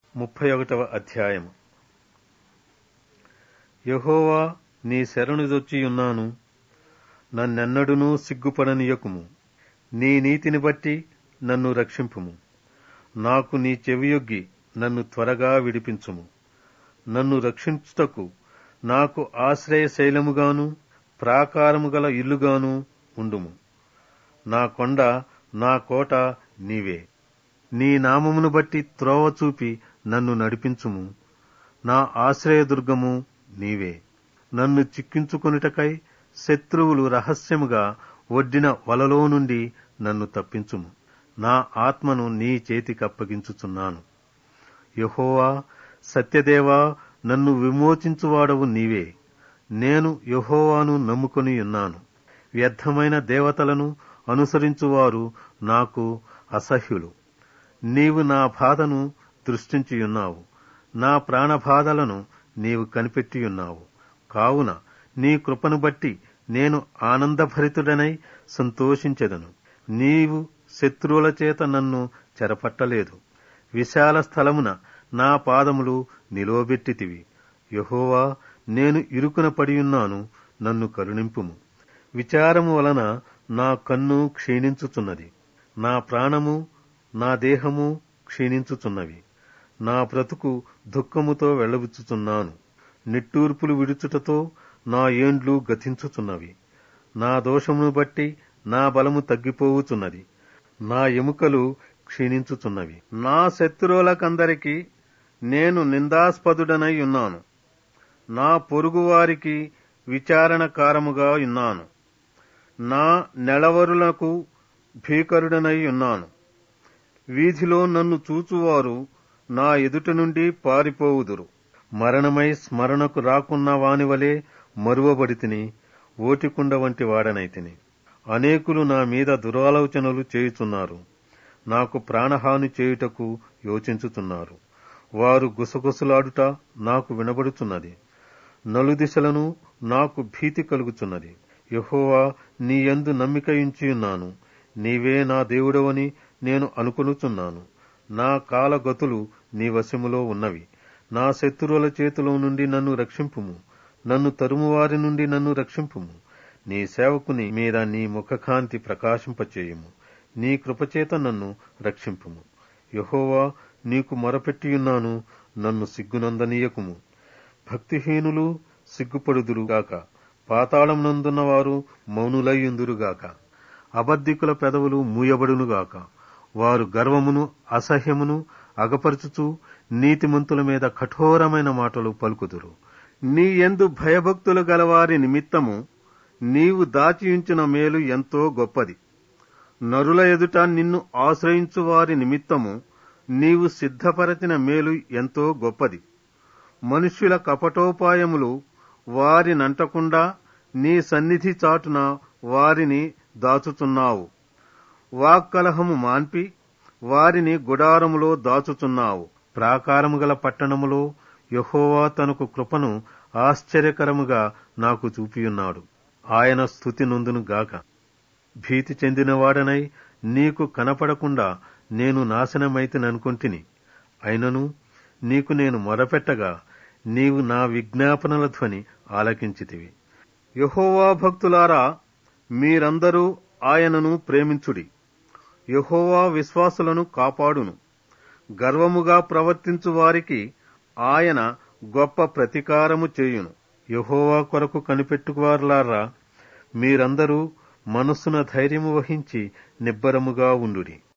ముప్పై ఒకటవ అధ్యాయము యహోవా నీ శరణుదొచ్చియున్నాను నన్నెన్నడునూ సిగ్గుపడనీయకుము నీ నీతిని బట్టి నన్ను రక్షింపుము నాకు నీ చెవియొగ్గి నన్ను త్వరగా విడిపించుము నన్ను రక్షించుటకు నాకు ఆశ్రయశైలముగాను ప్రాకారము గల ఇల్లుగాను ఉండుము నా కొండ నా కోట నీవే నీ నామమును బట్టి త్రోవ చూపి నన్ను నడిపించుము నా ఆశ్రయదుర్గము నీవే నన్ను చిక్కించుకొనుటకై శత్రువులు రహస్యముగా ఒడ్డిన వలలో నుండి నన్ను తప్పించుము నా ఆత్మను నీ చేతికప్పగించుచున్నాను యహోవా సత్యదేవా నన్ను విమోచించువాడవు నీవే నేను యహోవాను నమ్ముకొని ఉన్నాను వ్యర్థమైన దేవతలను అనుసరించువారు నాకు అసహ్యులు నీవు నా బాధను దృష్టించియున్నావు నా ప్రాణబాధలను నీవు కనిపెట్టియున్నావు కావున నీ కృపను బట్టి నేను ఆనందభరితుడనై సంతోషించెదను నీవు శత్రువుల చేత నన్ను చెరపట్టలేదు విశాల స్థలమున నా పాదములు నిలువబెట్టితివి యహోవా నేను ఇరుకున పడియున్నాను నన్ను కరుణింపుము విచారము వలన నా కన్ను క్షీణించుచున్నది నా ప్రాణము నా దేహము క్షీణించుచున్నవి నా బ్రతుకు దుఃఖముతో వెళ్లబుచ్చుచున్నాను నిట్టూర్పులు విడుచుటతో నా ఏండ్లు గతించుచున్నవి నా దోషమును బట్టి నా బలము తగ్గిపోవుచున్నది నా ఎముకలు క్షీణించుచున్నవి నా శత్రువులకందరికి నేను నిందాస్పదుడనై ఉన్నాను నా పొరుగువారికి విచారణకారముగా ఉన్నాను నా నెలవరులకు భీకరుడనై ఉన్నాను వీధిలో నన్ను చూచువారు నా ఎదుట నుండి పారిపోవుదురు మరణమై స్మరణకు రాకున్న వానివలే మరువబడితిని ఓటికుండ వంటి వాడనైతిని అనేకులు నా మీద దురాలోచనలు చేయుచున్నారు నాకు ప్రాణహాని చేయుటకు యోచించుతున్నారు వారు గుసగుసలాడుట నాకు వినబడుచున్నది నలుదిశలను నాకు భీతి కలుగుచున్నది యహోవా నీ యందు నమ్మికయుంచియున్నాను నీవే నా దేవుడవని నేను అనుకొనుచున్నాను నా కాలగతులు నీ వశములో ఉన్నవి నా శత్రువుల చేతిలో నుండి నన్ను రక్షింపుము నన్ను తరుమువారి నుండి నన్ను రక్షింపుము నీ సేవకుని మీద నీ ముఖకాంతి ప్రకాశింపచేయుము ని కృపచేత నన్ను రక్షింపుము యహోవా నీకు మొరపెట్టియున్నాను నన్ను సిగ్గునందనీయకుము భక్తిహీనులు సిగ్గుపడుదురుగాక పాతాళమునందున్న వారు మౌనులయ్యుందురుగాక అబద్ధికుల పెదవులు మూయబడునుగాక వారు గర్వమును అసహ్యమును అగపరచుచు నీతిమంతుల మీద కఠోరమైన మాటలు పలుకుదురు నీ ఎందు భయభక్తులు గలవారి నిమిత్తము నీవు దాచియుంచిన మేలు ఎంతో గొప్పది నరుల ఎదుట నిన్ను ఆశ్రయించు వారి నిమిత్తము నీవు సిద్ధపరచిన మేలు ఎంతో గొప్పది మనుష్యుల కపటోపాయములు వారినంటకుండా నీ సన్నిధి చాటున వారిని దాచుచున్నావు వాక్కలహము మాన్పి వారిని గుడారములో దాచుచున్నావు ప్రాకారము గల పట్టణములో యహోవా తనకు కృపను ఆశ్చర్యకరముగా నాకు చూపియున్నాడు ఆయన స్థుతి నొందును గాక భీతి చెందినవాడనై నీకు కనపడకుండా నేను నాశనమైతిననుకొంటిని అయినను నీకు నేను మొరపెట్టగా నీవు నా విజ్ఞాపనల ధ్వని ఆలకించితివి యహోవా భక్తులారా మీరందరూ ఆయనను ప్రేమించుడి యహోవా విశ్వాసులను కాపాడును గర్వముగా ప్రవర్తించు వారికి ఆయన గొప్ప ప్రతీకారము చేయును యహోవా కొరకు కనిపెట్టుకువారులారా మీరందరూ మనస్సున ధైర్యము వహించి నిబ్బరముగా ఉండుడి